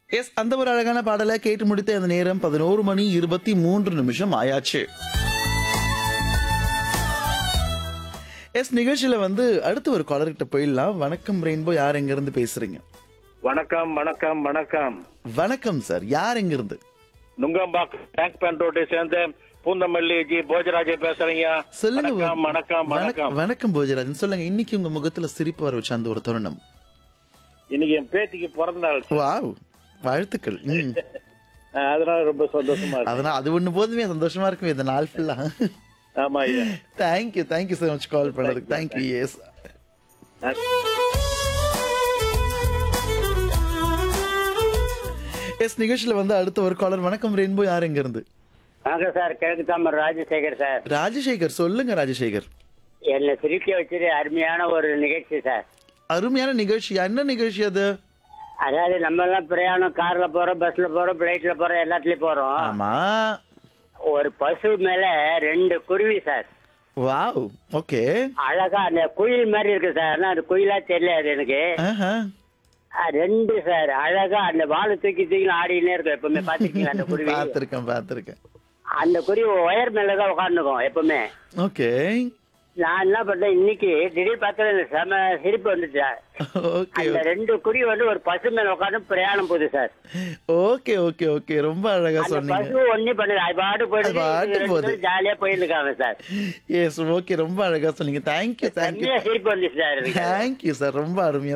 S அந்த ஒரு அழகான பாடலை கேட்டு முடித்த அந்த நேரம் பதினோரு மணி இருபத்தி மூன்று நிமிஷம் ஆயாச்சு எஸ் நிகழ்ச்சியில வந்து அடுத்து ஒரு காலர் கிட்ட போயிடலாம் வணக்கம் ரெயின்போ யார் எங்க இருந்து பேசுறீங்க வணக்கம் வணக்கம் வணக்கம் வணக்கம் சார் யார் எங்க இருந்து நுங்கம்பாக்கம் டேங்க் பேண்ட் ரோட்டை சேர்ந்த பூந்தமல்லி ஜி போஜராஜே பேசுறீங்க சொல்லுங்க வணக்கம் வணக்கம் வணக்கம் வணக்கம் போஜராஜன் சொல்லுங்க இன்னைக்கு உங்க முகத்துல சிரிப்பு வர வச்ச அந்த ஒரு தருணம் இன்னைக்கு என் பேத்திக்கு பிறந்த நாள் வாவ் வாழ்த்துக்கள் ம். அஹ் அதனால ரொம்ப சந்தோஷமா இருக்கு அதனால அது ஒண்ணு போதுமே சந்தோஷமா இருக்குமே இந்த நாள் ஃபுல்லா ஆமா ஐயா thank you thank you so much call பண்ணதுக்கு தேங்க்யூ எஸ் எஸ் நிகழ்ச்சியில வந்து அடுத்த ஒரு காலர் வணக்கம் ரெயின்போ யார் எங்க இருந்து வணக்கம் சார் கிழக்கு தாமர் ராஜசேகர் சார் ராஜசேகர் சொல்லுங்க ராஜசேகர் என்னை சிரிக்க வச்சது அருமையான ஒரு நிகழ்ச்சி சார் அருமையான நிகழ்ச்சி என்ன நிகழ்ச்சி அது அதாவது நம்ம எல்லாம் பிரயாணம் கார்ல போறோம் பஸ்ல போறோம் பிளைட்ல போறோம் எல்லாத்துலயும் போறோம் ஆமா ஒரு பசு மேல ரெண்டு குருவி சார் வாவ் ஓகே அழகா அந்த குயில் மாதிரி இருக்கு சார் ஆனா அது குயிலா தெரியாது எனக்கு அஹ் ரெண்டு சார் அழகா அந்த வாழை தூக்கி தூக்கி ஆடினே இருக்கும் எப்பவுமே பாத்துருக்கீங்களா அந்த குருவி பார்த்திருக்கேன் பார்த்திருக்கேன் அந்த குருவி ஒயர் மேலதான் உட்காந்துக்கும் எப்பவுமே ஓகே நான் என்ன பண்ணேன் இன்னைக்கு திடீர் பார்த்தா எனக்கு செம சிரிப்பு வந்துச்சு ஓகே அந்த ரெண்டு குருவி வந்து ஒரு பசு மேல உட்காந்து பிரயாணம் போகுது சார் ஓகே ஓகே ஓகே ரொம்ப அழகா அந்த சொன்னீங்க பசு ஒண்ணு பண்ணுது அது பாட்டு அது பாட்டு போகுது. போயிட்டு ஜாலியா போயிட்டு இருக்காங்க சார் எஸ் ஓகே ரொம்ப அழகா சொன்னீங்க தேங்க்யூ தேங்க்யூ செம்மையா சிரிப்பு வந்துச்சு சார் எனக்கு. தேங்க்யூ சார் ரொம்ப அருமையா